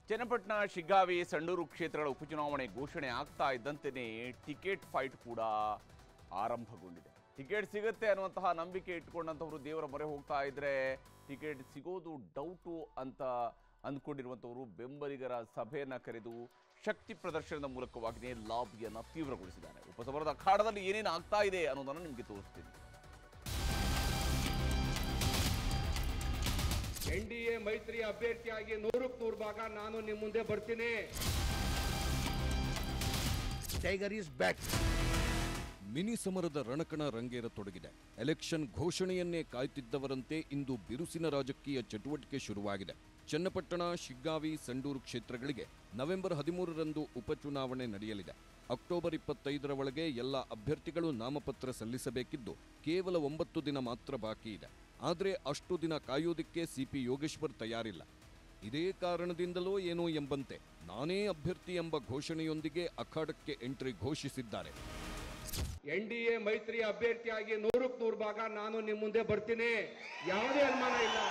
ಚನ್ನಪಟ್ಟಣ ಶಿಗ್ಗಾವಿ ಸಂಡೂರು ಕ್ಷೇತ್ರಗಳ ಉಪಚುನಾವಣೆ ಘೋಷಣೆ ಆಗ್ತಾ ಇದ್ದಂತೆಯೇ ಟಿಕೆಟ್ ಫೈಟ್ ಕೂಡ ಆರಂಭಗೊಂಡಿದೆ ಟಿಕೆಟ್ ಸಿಗುತ್ತೆ ಅನ್ನುವಂತಹ ನಂಬಿಕೆ ಇಟ್ಕೊಂಡಂಥವ್ರು ದೇವರ ಮೊರೆ ಹೋಗ್ತಾ ಇದ್ರೆ ಟಿಕೆಟ್ ಸಿಗೋದು ಡೌಟು ಅಂತ ಅಂದ್ಕೊಂಡಿರುವಂಥವರು ಬೆಂಬಲಿಗರ ಸಭೆಯನ್ನ ಕರೆದು ಶಕ್ತಿ ಪ್ರದರ್ಶನದ ಮೂಲಕವಾಗಿಯೇ ಲಾಬಿಯನ್ನ ತೀವ್ರಗೊಳಿಸಿದ್ದಾರೆ ಉಪಸಮರದ ಅಖಾಡದಲ್ಲಿ ಏನೇನು ಆಗ್ತಾ ಇದೆ ಅನ್ನೋದನ್ನು ನಿಮಗೆ ತೋರಿಸ್ತೀನಿ ಎನ್ ಡಿ ಎ ಮೈತ್ರಿ ಅಭ್ಯರ್ಥಿಯಾಗಿ ನೂರಕ್ಕೆ ನೂರು ಭಾಗ ನಾನು ನಿಮ್ಮ ಮುಂದೆ ಬರ್ತೀನಿ Tiger is back. ಮಿನಿ ಸಮರದ ರಣಕಣ ರಂಗೇರತೊಡಗಿದೆ ಎಲೆಕ್ಷನ್ ಘೋಷಣೆಯನ್ನೇ ಕಾಯ್ತಿದ್ದವರಂತೆ ಇಂದು ಬಿರುಸಿನ ರಾಜಕೀಯ ಚಟುವಟಿಕೆ ಶುರುವಾಗಿದೆ ಚನ್ನಪಟ್ಟಣ ಶಿಗ್ಗಾವಿ ಸಂಡೂರು ಕ್ಷೇತ್ರಗಳಿಗೆ ನವೆಂಬರ್ ಹದಿಮೂರರಂದು ಉಪಚುನಾವಣೆ ನಡೆಯಲಿದೆ ಅಕ್ಟೋಬರ್ ಇಪ್ಪತ್ತೈದರ ಒಳಗೆ ಎಲ್ಲ ಅಭ್ಯರ್ಥಿಗಳು ನಾಮಪತ್ರ ಸಲ್ಲಿಸಬೇಕಿದ್ದು ಕೇವಲ ಒಂಬತ್ತು ದಿನ ಮಾತ್ರ ಬಾಕಿ ಇದೆ ಆದರೆ ಅಷ್ಟು ದಿನ ಕಾಯೋದಕ್ಕೆ ಸಿಪಿ ಯೋಗೇಶ್ವರ್ ತಯಾರಿಲ್ಲ ಇದೇ ಕಾರಣದಿಂದಲೋ ಏನೋ ಎಂಬಂತೆ ನಾನೇ ಅಭ್ಯರ್ಥಿ ಎಂಬ ಘೋಷಣೆಯೊಂದಿಗೆ ಅಖಾಡಕ್ಕೆ ಎಂಟ್ರಿ ಘೋಷಿಸಿದ್ದಾರೆ ಎನ್ ಡಿ ಎ ಮೈತ್ರಿ ಅಭ್ಯರ್ಥಿಯಾಗಿ ನೂರಕ್ಕೆ ನೂರು ಭಾಗ ನಾನು ನಿಮ್ಮ ಮುಂದೆ ಬರ್ತೀನಿ ಯಾವುದೇ ಅನುಮಾನ ಇಲ್ಲ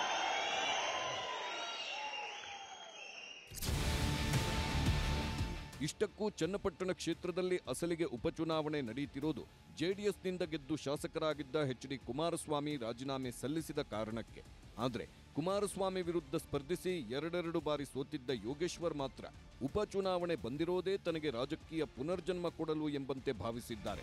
ಇಷ್ಟಕ್ಕೂ ಚನ್ನಪಟ್ಟಣ ಕ್ಷೇತ್ರದಲ್ಲಿ ಅಸಲಿಗೆ ಉಪಚುನಾವಣೆ ನಡೆಯುತ್ತಿರೋದು ಜೆಡಿಎಸ್ನಿಂದ ಗೆದ್ದು ಶಾಸಕರಾಗಿದ್ದ ಎಚ್ ಡಿ ಕುಮಾರಸ್ವಾಮಿ ರಾಜೀನಾಮೆ ಸಲ್ಲಿಸಿದ ಕಾರಣಕ್ಕೆ ಆದರೆ ಕುಮಾರಸ್ವಾಮಿ ವಿರುದ್ಧ ಸ್ಪರ್ಧಿಸಿ ಎರಡೆರಡು ಬಾರಿ ಸೋತಿದ್ದ ಯೋಗೇಶ್ವರ್ ಮಾತ್ರ ಉಪಚುನಾವಣೆ ಬಂದಿರೋದೇ ತನಗೆ ರಾಜಕೀಯ ಪುನರ್ಜನ್ಮ ಕೊಡಲು ಎಂಬಂತೆ ಭಾವಿಸಿದ್ದಾರೆ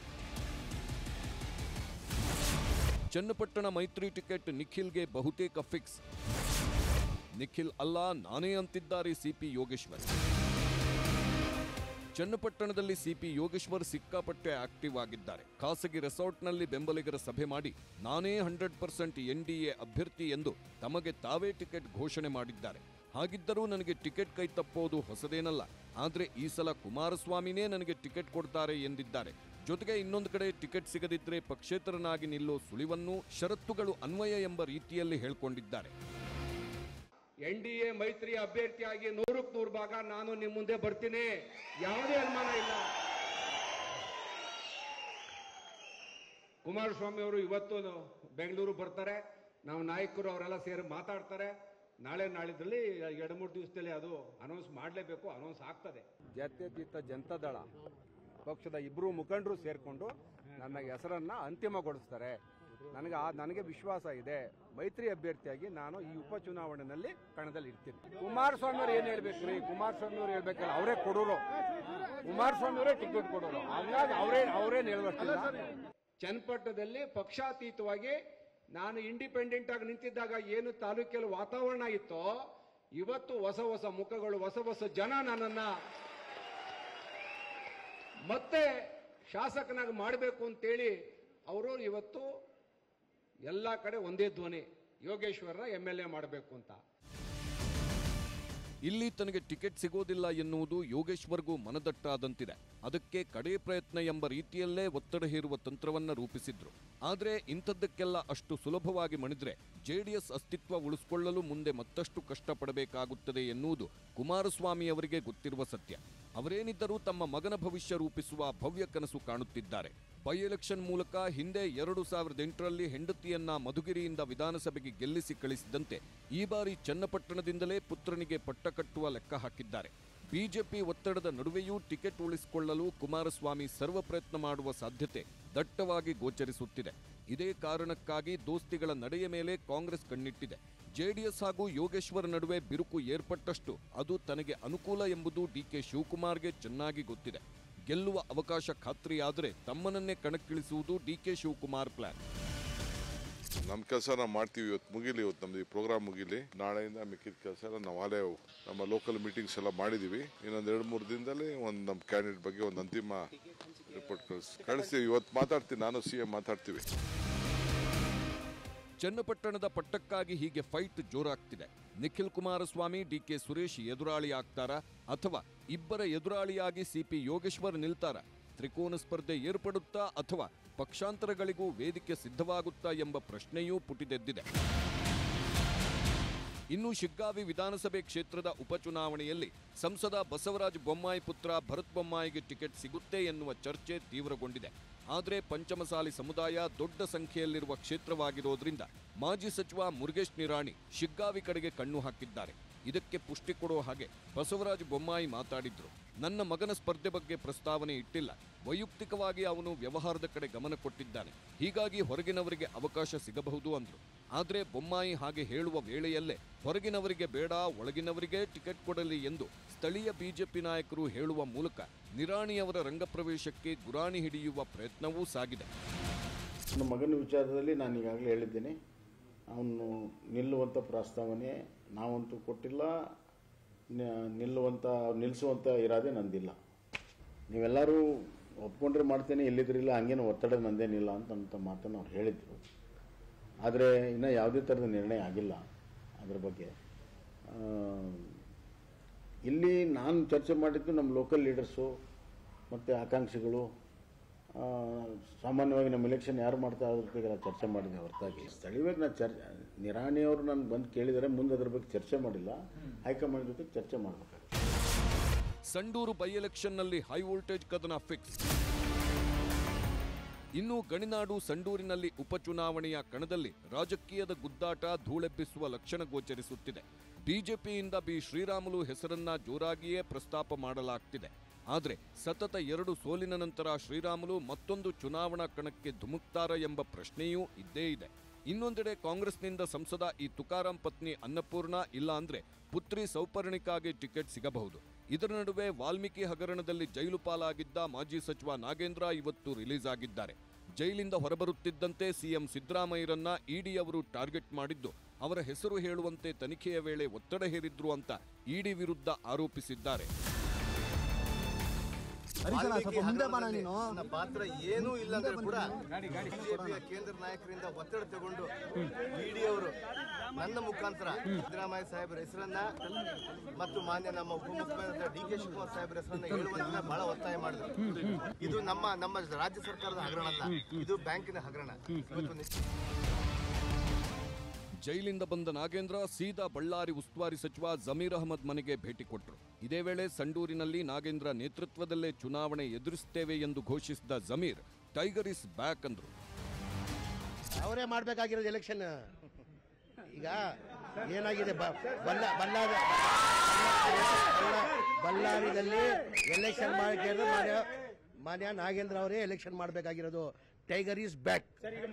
ಚನ್ನಪಟ್ಟಣ ಮೈತ್ರಿ ಟಿಕೆಟ್ ನಿಖಿಲ್ಗೆ ಬಹುತೇಕ ಫಿಕ್ಸ್ ನಿಖಿಲ್ ಅಲ್ಲ ನಾನೇ ಅಂತಿದ್ದಾರೆ ಸಿಪಿ ಯೋಗೇಶ್ವರ್ ಚನ್ನಪಟ್ಟಣದಲ್ಲಿ ಸಿಪಿ ಯೋಗೇಶ್ವರ್ ಸಿಕ್ಕಾಪಟ್ಟೆ ಆಕ್ಟಿವ್ ಆಗಿದ್ದಾರೆ ಖಾಸಗಿ ರೆಸಾರ್ಟ್ನಲ್ಲಿ ಬೆಂಬಲಿಗರ ಸಭೆ ಮಾಡಿ ನಾನೇ ಹಂಡ್ರೆಡ್ ಪರ್ಸೆಂಟ್ ಎನ್ಡಿಎ ಅಭ್ಯರ್ಥಿ ಎಂದು ತಮಗೆ ತಾವೇ ಟಿಕೆಟ್ ಘೋಷಣೆ ಮಾಡಿದ್ದಾರೆ ಹಾಗಿದ್ದರೂ ನನಗೆ ಟಿಕೆಟ್ ಕೈ ತಪ್ಪೋದು ಹೊಸದೇನಲ್ಲ ಆದರೆ ಈ ಸಲ ಕುಮಾರಸ್ವಾಮಿನೇ ನನಗೆ ಟಿಕೆಟ್ ಕೊಡ್ತಾರೆ ಎಂದಿದ್ದಾರೆ ಜೊತೆಗೆ ಇನ್ನೊಂದು ಕಡೆ ಟಿಕೆಟ್ ಸಿಗದಿದ್ರೆ ಪಕ್ಷೇತರನಾಗಿ ನಿಲ್ಲೋ ಸುಳಿವನ್ನು ಷರತ್ತುಗಳು ಅನ್ವಯ ಎಂಬ ರೀತಿಯಲ್ಲಿ ಹೇಳ್ಕೊಂಡಿದ್ದಾರೆ ಎನ್ ಡಿ ಎ ಮೈತ್ರಿ ಅಭ್ಯರ್ಥಿಯಾಗಿ ನೂರಕ್ಕೆ ನೂರು ಭಾಗ ನಾನು ನಿಮ್ಮ ಮುಂದೆ ಬರ್ತೀನಿ ಯಾವುದೇ ಅನುಮಾನ ಇಲ್ಲ ಕುಮಾರಸ್ವಾಮಿ ಅವರು ಇವತ್ತು ಬೆಂಗಳೂರು ಬರ್ತಾರೆ ನಾವು ನಾಯಕರು ಅವರೆಲ್ಲ ಸೇರಿ ಮಾತಾಡ್ತಾರೆ ನಾಳೆ ನಾಳಿದ್ರಲ್ಲಿ ಎರಡು ಮೂರು ದಿವಸದಲ್ಲಿ ಅದು ಅನೌನ್ಸ್ ಮಾಡಲೇಬೇಕು ಅನೌನ್ಸ್ ಆಗ್ತದೆ ಜಾತ್ಯತೀತ ಜನತಾದಳ ಪಕ್ಷದ ಇಬ್ಬರು ಮುಖಂಡರು ಸೇರ್ಕೊಂಡು ನನ್ನ ಹೆಸರನ್ನ ಅಂತಿಮಗೊಳಿಸ್ತಾರೆ ನನಗೆ ಆ ನನಗೆ ವಿಶ್ವಾಸ ಇದೆ ಮೈತ್ರಿ ಅಭ್ಯರ್ಥಿಯಾಗಿ ನಾನು ಈ ಉಪಚುನಾವಣೆಯಲ್ಲಿ ಕಣದಲ್ಲಿ ಇರ್ತೀನಿ ಕುಮಾರಸ್ವಾಮಿ ಅವ್ರು ಏನ್ ಹೇಳ್ಬೇಕು ರೀ ಕುಮಾರಸ್ವಾಮಿ ಅವ್ರು ಹೇಳ್ಬೇಕಲ್ಲ ಅವರೇ ಕೊಡೋರು ಕುಮಾರಸ್ವಾಮಿ ಅವರೇ ಟಿಕೆಟ್ ಕೊಡೋರು ಹಂಗಾಗಿ ಅವರೇ ಅವರೇನ್ ಹೇಳ್ಬೇಕಿಲ್ಲ ಚನ್ನಪಟ್ಟಣದಲ್ಲಿ ಪಕ್ಷಾತೀತವಾಗಿ ನಾನು ಇಂಡಿಪೆಂಡೆಂಟ್ ಆಗಿ ನಿಂತಿದ್ದಾಗ ಏನು ತಾಲೂಕಲ್ಲಿ ವಾತಾವರಣ ಇತ್ತೋ ಇವತ್ತು ಹೊಸ ಹೊಸ ಮುಖಗಳು ಹೊಸ ಹೊಸ ಜನ ನನ್ನನ್ನ ಮತ್ತೆ ಶಾಸಕನಾಗಿ ಮಾಡಬೇಕು ಅಂತೇಳಿ ಅವರು ಇವತ್ತು ಎಲ್ಲ ಕಡೆ ಒಂದೇ ಧ್ವನಿ ಯೋಗೇಶ್ವರ ಎಂ ಎಲ್ ಎ ಮಾಡಬೇಕು ಅಂತ ಇಲ್ಲಿ ತನಗೆ ಟಿಕೆಟ್ ಸಿಗೋದಿಲ್ಲ ಎನ್ನುವುದು ಯೋಗೇಶ್ವರ್ಗೂ ಮನದಟ್ಟಾದಂತಿದೆ ಅದಕ್ಕೆ ಕಡೆ ಪ್ರಯತ್ನ ಎಂಬ ರೀತಿಯಲ್ಲೇ ಒತ್ತಡ ಹೇರುವ ತಂತ್ರವನ್ನ ರೂಪಿಸಿದ್ರು ಆದರೆ ಇಂಥದ್ದಕ್ಕೆಲ್ಲ ಅಷ್ಟು ಸುಲಭವಾಗಿ ಮಣಿದ್ರೆ ಜೆಡಿಎಸ್ ಅಸ್ತಿತ್ವ ಉಳಿಸಿಕೊಳ್ಳಲು ಮುಂದೆ ಮತ್ತಷ್ಟು ಕಷ್ಟಪಡಬೇಕಾಗುತ್ತದೆ ಎನ್ನುವುದು ಕುಮಾರಸ್ವಾಮಿ ಅವರಿಗೆ ಗೊತ್ತಿರುವ ಸತ್ಯ ಅವರೇನಿದ್ದರೂ ತಮ್ಮ ಮಗನ ಭವಿಷ್ಯ ರೂಪಿಸುವ ಭವ್ಯ ಕನಸು ಕಾಣುತ್ತಿದ್ದಾರೆ ಬೈ ಎಲೆಕ್ಷನ್ ಮೂಲಕ ಹಿಂದೆ ಎರಡು ಸಾವಿರದ ಎಂಟರಲ್ಲಿ ಹೆಂಡತಿಯನ್ನ ಮಧುಗಿರಿಯಿಂದ ವಿಧಾನಸಭೆಗೆ ಗೆಲ್ಲಿಸಿ ಕಳಿಸಿದಂತೆ ಈ ಬಾರಿ ಚನ್ನಪಟ್ಟಣದಿಂದಲೇ ಪುತ್ರನಿಗೆ ಪಟ್ಟ ಕಟ್ಟುವ ಲೆಕ್ಕ ಹಾಕಿದ್ದಾರೆ ಬಿಜೆಪಿ ಒತ್ತಡದ ನಡುವೆಯೂ ಟಿಕೆಟ್ ಉಳಿಸಿಕೊಳ್ಳಲು ಕುಮಾರಸ್ವಾಮಿ ಸರ್ವ ಪ್ರಯತ್ನ ಮಾಡುವ ಸಾಧ್ಯತೆ ದಟ್ಟವಾಗಿ ಗೋಚರಿಸುತ್ತಿದೆ ಇದೇ ಕಾರಣಕ್ಕಾಗಿ ದೋಸ್ತಿಗಳ ನಡೆಯ ಮೇಲೆ ಕಾಂಗ್ರೆಸ್ ಕಣ್ಣಿಟ್ಟಿದೆ ಜೆಡಿಎಸ್ ಹಾಗೂ ಯೋಗೇಶ್ವರ್ ನಡುವೆ ಬಿರುಕು ಏರ್ಪಟ್ಟಷ್ಟು ಅದು ತನಗೆ ಅನುಕೂಲ ಎಂಬುದು ಡಿಕೆ ಶಿವಕುಮಾರ್ಗೆ ಚೆನ್ನಾಗಿ ಗೊತ್ತಿದೆ ಗೆಲ್ಲುವ ಅವಕಾಶ ಖಾತ್ರಿಯಾದರೆ ತಮ್ಮನನ್ನೇ ಕಣಕ್ಕಿಳಿಸುವುದು ಡಿಕೆ ಶಿವಕುಮಾರ್ ಪ್ಲಾನ್ ನಮ್ಮ ಕೆಲಸ ನಾವು ಮಾಡ್ತೀವಿ ಇವತ್ತು ಮುಗಿಲಿ ಇವತ್ತು ನಮ್ದು ಈ ಪ್ರೋಗ್ರಾಮ್ ಮುಗಿಲಿ ನಾಳೆಯಿಂದ ಮಿಕ್ಕಿದ ಕೆಲಸ ಎಲ್ಲ ನಾವು ಅಲ್ಲೇ ನಮ್ಮ ಲೋಕಲ್ ಮೀಟಿಂಗ್ಸ್ ಎಲ್ಲ ಮಾಡಿದೀವಿ ಇನ್ನೊಂದು ಎರಡು ಮೂರು ದಿನದಲ್ಲಿ ಒಂದು ನಮ್ಮ ಕ್ಯಾಂಡಿಡೇಟ್ ಬಗ್ಗೆ ಒಂದು ಅಂತಿಮ ರಿಪೋರ್ಟ್ ಕಳಿಸ್ ಕಳಿಸ್ತೀವಿ ಇವತ್ತು ಮಾತಾಡ್ತೀವಿ ನಾನು ಸಿ ಎಂ ಮಾತಾಡ್ತೀವಿ ಚನ್ನಪಟ್ಟಣದ ಪಟ್ಟಕ್ಕಾಗಿ ಹೀಗೆ ಫೈಟ್ ಜೋರಾಗ್ತಿದೆ ನಿಖಿಲ್ ಕುಮಾರಸ್ವಾಮಿ ಡಿಕೆ ಸುರೇಶ್ ಎದುರಾಳಿ ಆಗ್ತಾರಾ ಅಥವಾ ಇಬ್ಬರ ಎದುರಾಳಿಯಾಗಿ ಸಿಪಿ ಯೋಗೇಶ್ವರ್ ನಿಲ್ತಾರ ತ್ರಿಕೋನ ಸ್ಪರ್ಧೆ ಏರ್ಪಡುತ್ತಾ ಅಥವಾ ಪಕ್ಷಾಂತರಗಳಿಗೂ ವೇದಿಕೆ ಸಿದ್ಧವಾಗುತ್ತಾ ಎಂಬ ಪ್ರಶ್ನೆಯೂ ಪುಟಿದೆದ್ದಿದೆ ಇನ್ನು ಶಿಗ್ಗಾವಿ ವಿಧಾನಸಭೆ ಕ್ಷೇತ್ರದ ಉಪಚುನಾವಣೆಯಲ್ಲಿ ಸಂಸದ ಬಸವರಾಜ ಬೊಮ್ಮಾಯಿ ಪುತ್ರ ಭರತ್ ಬೊಮ್ಮಾಯಿಗೆ ಟಿಕೆಟ್ ಸಿಗುತ್ತೆ ಎನ್ನುವ ಚರ್ಚೆ ತೀವ್ರಗೊಂಡಿದೆ ಆದರೆ ಪಂಚಮಸಾಲಿ ಸಮುದಾಯ ದೊಡ್ಡ ಸಂಖ್ಯೆಯಲ್ಲಿರುವ ಕ್ಷೇತ್ರವಾಗಿರೋದ್ರಿಂದ ಮಾಜಿ ಸಚಿವ ಮುರುಗೇಶ್ ನಿರಾಣಿ ಶಿಗ್ಗಾವಿ ಕಡೆಗೆ ಕಣ್ಣು ಹಾಕಿದ್ದಾರೆ ಇದಕ್ಕೆ ಪುಷ್ಟಿ ಕೊಡೋ ಹಾಗೆ ಬಸವರಾಜ ಬೊಮ್ಮಾಯಿ ಮಾತಾಡಿದ್ರು ನನ್ನ ಮಗನ ಸ್ಪರ್ಧೆ ಬಗ್ಗೆ ಪ್ರಸ್ತಾವನೆ ಇಟ್ಟಿಲ್ಲ ವೈಯಕ್ತಿಕವಾಗಿ ಅವನು ವ್ಯವಹಾರದ ಕಡೆ ಗಮನ ಕೊಟ್ಟಿದ್ದಾನೆ ಹೀಗಾಗಿ ಹೊರಗಿನವರಿಗೆ ಅವಕಾಶ ಸಿಗಬಹುದು ಅಂದ್ರು ಆದ್ರೆ ಬೊಮ್ಮಾಯಿ ಹಾಗೆ ಹೇಳುವ ವೇಳೆಯಲ್ಲೇ ಹೊರಗಿನವರಿಗೆ ಬೇಡ ಒಳಗಿನವರಿಗೆ ಟಿಕೆಟ್ ಕೊಡಲಿ ಎಂದು ಸ್ಥಳೀಯ ಬಿಜೆಪಿ ನಾಯಕರು ಹೇಳುವ ಮೂಲಕ ನಿರಾಣಿಯವರ ರಂಗಪ್ರವೇಶಕ್ಕೆ ಗುರಾಣಿ ಹಿಡಿಯುವ ಪ್ರಯತ್ನವೂ ಸಾಗಿದೆ ನನ್ನ ಮಗನ ವಿಚಾರದಲ್ಲಿ ನಾನು ಈಗಾಗಲೇ ಹೇಳಿದ್ದೇನೆ ಅವನು ನಿಲ್ಲುವಂಥ ಪ್ರಸ್ತಾವನೆ ನಾವಂತೂ ಕೊಟ್ಟಿಲ್ಲ ನ- ನಿಲ್ಲುವಂಥ ನಿಲ್ಲಿಸುವಂಥ ಇರಾದೆ ನಂದಿಲ್ಲ ನೀವೆಲ್ಲರೂ ಒಪ್ಕೊಂಡ್ರೆ ಮಾಡ್ತೇನೆ ಇಲ್ಲಿದ್ರಿಲ್ಲ ಹಂಗೇನು ಒತ್ತಡ ನಂದೇನಿಲ್ಲ ಅಂತ ಅಂತ ಮಾತನ್ನು ಅವ್ರು ಹೇಳಿದರು ಆದರೆ ಇನ್ನೂ ಯಾವುದೇ ಥರದ ನಿರ್ಣಯ ಆಗಿಲ್ಲ ಅದ್ರ ಬಗ್ಗೆ ಆ, ಇಲ್ಲಿ ನಾನು ಚರ್ಚೆ ಮಾಡಿದ್ದು ನಮ್ಮ ಲೋಕಲ್ ಲೀಡರ್ಸು ಮತ್ತು ಆಕಾಂಕ್ಷಿಗಳು ಆ, ಸಾಮಾನ್ಯವಾಗಿ ನಮ್ಮ ಎಲೆಕ್ಷನ್ ಯಾರು ಮಾಡ್ತಾ ಅದ್ರ ಬಗ್ಗೆ ಎಲ್ಲ ಚರ್ಚೆ ಮಾಡಿದೆ ಹೊರತಾಗಿ ಸ್ಥಳೀಯವಾಗಿ ನಾನು ಚರ್ ನಿರಾಣಿಯವರು ನಾನು ಬಂದು ಕೇಳಿದರೆ ಮುಂದೆ ಅದ್ರ ಬಗ್ಗೆ ಚರ್ಚೆ ಮಾಡಿಲ್ಲ ಹೈಕಮಾಂಡ್ ಜೊತೆ ಚರ್ಚೆ ಮಾಡಬೇಕಾಗುತ್ತೆ ಸಂಡೂರು ಬೈ ಎಲೆಕ್ಷನ್ನಲ್ಲಿ ಹೈ ವೋಲ್ಟೇಜ್ ಕದನ ಫಿಕ್ಸ್ ಇನ್ನು ಗಣಿನಾಡು ಸಂಡೂರಿನಲ್ಲಿ ಉಪಚುನಾವಣೆಯ ಕಣದಲ್ಲಿ ರಾಜಕೀಯದ ಗುದ್ದಾಟ ಧೂಳೆಬ್ಬಿಸುವ ಲಕ್ಷಣ ಗೋಚರಿಸುತ್ತಿದೆ ಬಿಜೆಪಿಯಿಂದ ಬಿ ಶ್ರೀರಾಮುಲು ಹೆಸರನ್ನ ಜೋರಾಗಿಯೇ ಪ್ರಸ್ತಾಪ ಮಾಡಲಾಗ್ತಿದೆ ಆದರೆ ಸತತ ಎರಡು ಸೋಲಿನ ನಂತರ ಶ್ರೀರಾಮುಲು ಮತ್ತೊಂದು ಚುನಾವಣಾ ಕಣಕ್ಕೆ ಧುಮುಕ್ತಾರ ಎಂಬ ಪ್ರಶ್ನೆಯೂ ಇದ್ದೇ ಇದೆ ಇನ್ನೊಂದೆಡೆ ಕಾಂಗ್ರೆಸ್ನಿಂದ ಸಂಸದ ಈ ತುಕಾರಾಂ ಪತ್ನಿ ಅನ್ನಪೂರ್ಣ ಇಲ್ಲ ಅಂದ್ರೆ ಪುತ್ರಿ ಸೌಪರ್ಣಿಕಾಗೆ ಟಿಕೆಟ್ ಸಿಗಬಹುದು ಇದರ ನಡುವೆ ವಾಲ್ಮೀಕಿ ಹಗರಣದಲ್ಲಿ ಜೈಲು ಪಾಲಾಗಿದ್ದ ಮಾಜಿ ಸಚಿವ ನಾಗೇಂದ್ರ ಇವತ್ತು ರಿಲೀಸ್ ಆಗಿದ್ದಾರೆ ಜೈಲಿಂದ ಹೊರಬರುತ್ತಿದ್ದಂತೆ ಸಿಎಂ ಸಿದ್ದರಾಮಯ್ಯರನ್ನ ಇಡಿ ಅವರು ಟಾರ್ಗೆಟ್ ಮಾಡಿದ್ದು ಅವರ ಹೆಸರು ಹೇಳುವಂತೆ ತನಿಖೆಯ ವೇಳೆ ಒತ್ತಡ ಹೇರಿದ್ರು ಅಂತ ಇಡಿ ವಿರುದ್ಧ ಆರೋಪಿಸಿದ್ದಾರೆ ಸ್ವಲ್ಪ ಮುಂದೆ ಬರ ನೀನು ನನ್ನ ಪಾತ್ರ ಏನೂ ಇಲ್ಲ ಅಂದ್ರೆ ಕೂಡ ಬಿಜೆಪಿಯ ಕೇಂದ್ರ ನಾಯಕರಿಂದ ಒತ್ತಡ ತಗೊಂಡು ಇಡಿ ಅವರು ನನ್ನ ಮುಖಾಂತರ ಸಿದ್ದರಾಮಯ್ಯ ಸಾಹೇಬರ ಹೆಸರನ್ನ ಮತ್ತು ಮಾನ್ಯ ನಮ್ಮ ಉಪಮುಖ್ಯಮಂತ್ರಿ ಡಿ ಕೆ ಶಿವಕುಮಾರ್ ಸಾಹೇಬರ ಹೆಸರನ್ನ ಹೇಳುವಂತ ಬಹಳ ಒತ್ತಾಯ ಮಾಡಿದ್ರು ಇದು ನಮ್ಮ ನಮ್ಮ ರಾಜ್ಯ ಸರ್ಕಾರದ ಹಗರಣ ಅಲ್ಲ ಇದು ಬ್ಯಾಂಕಿನ ಹಗರಣ ಇವತ್ತು ನಿಶ್ಚಯ ಜೈಲಿಂದ ಬಂದ ನಾಗೇಂದ್ರ ಸೀದಾ ಬಳ್ಳಾರಿ ಉಸ್ತುವಾರಿ ಸಚಿವ ಜಮೀರ್ ಅಹಮದ್ ಮನೆಗೆ ಭೇಟಿ ಕೊಟ್ಟರು ಇದೇ ವೇಳೆ ಸಂಡೂರಿನಲ್ಲಿ ನಾಗೇಂದ್ರ ನೇತೃತ್ವದಲ್ಲೇ ಚುನಾವಣೆ ಎದುರಿಸುತ್ತೇವೆ ಎಂದು ಘೋಷಿಸಿದ ಜಮೀರ್ ಟೈಗರ್ ಇಸ್ ಬ್ಯಾಕ್ ಅಂದ್ರು ಅವರೇ ಮಾಡ್ಬೇಕಾಗಿರೋದು ಎಲೆಕ್ಷನ್ ಈಗ ಏನಾಗಿದೆ ಬ- ಬಲ್ಲ ಬಳ್ಳಾರಿ ಬಲ್ಲ- ಬಳ್ಳಾರಿದಲ್ಲಿ ಎಲೆಕ್ಷನ್ ಮಾಡಿದ್ರೆ ಮಾನ್ಯ ಮಾನ್ಯ ನಾಗೇಂದ್ರ ಅವರೇ ಎಲೆಕ್ಷನ್ ಮಾಡಬೇಕಾಗಿರೋದು ಟೈಗರ್ ಈಸ್ ಬ್ಯಾಕ್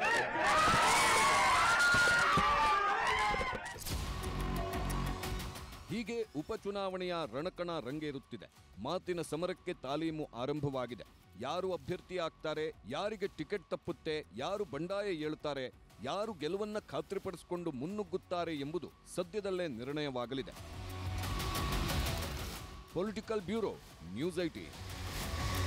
ಹೀಗೆ ಉಪಚುನಾವಣೆಯ ರಣಕಣ ರಂಗೇರುತ್ತಿದೆ ಮಾತಿನ ಸಮರಕ್ಕೆ ತಾಲೀಮು ಆರಂಭವಾಗಿದೆ ಯಾರು ಅಭ್ಯರ್ಥಿ ಆಗ್ತಾರೆ ಯಾರಿಗೆ ಟಿಕೆಟ್ ತಪ್ಪುತ್ತೆ ಯಾರು ಬಂಡಾಯ ಏಳ್ತಾರೆ ಯಾರು ಗೆಲುವನ್ನ ಖಾತ್ರಿಪಡಿಸಿಕೊಂಡು ಮುನ್ನುಗ್ಗುತ್ತಾರೆ ಎಂಬುದು ಸದ್ಯದಲ್ಲೇ ನಿರ್ಣಯವಾಗಲಿದೆ ಪೊಲಿಟಿಕಲ್ ಬ್ಯೂರೋ ನ್ಯೂಸ್ ಐಟಿ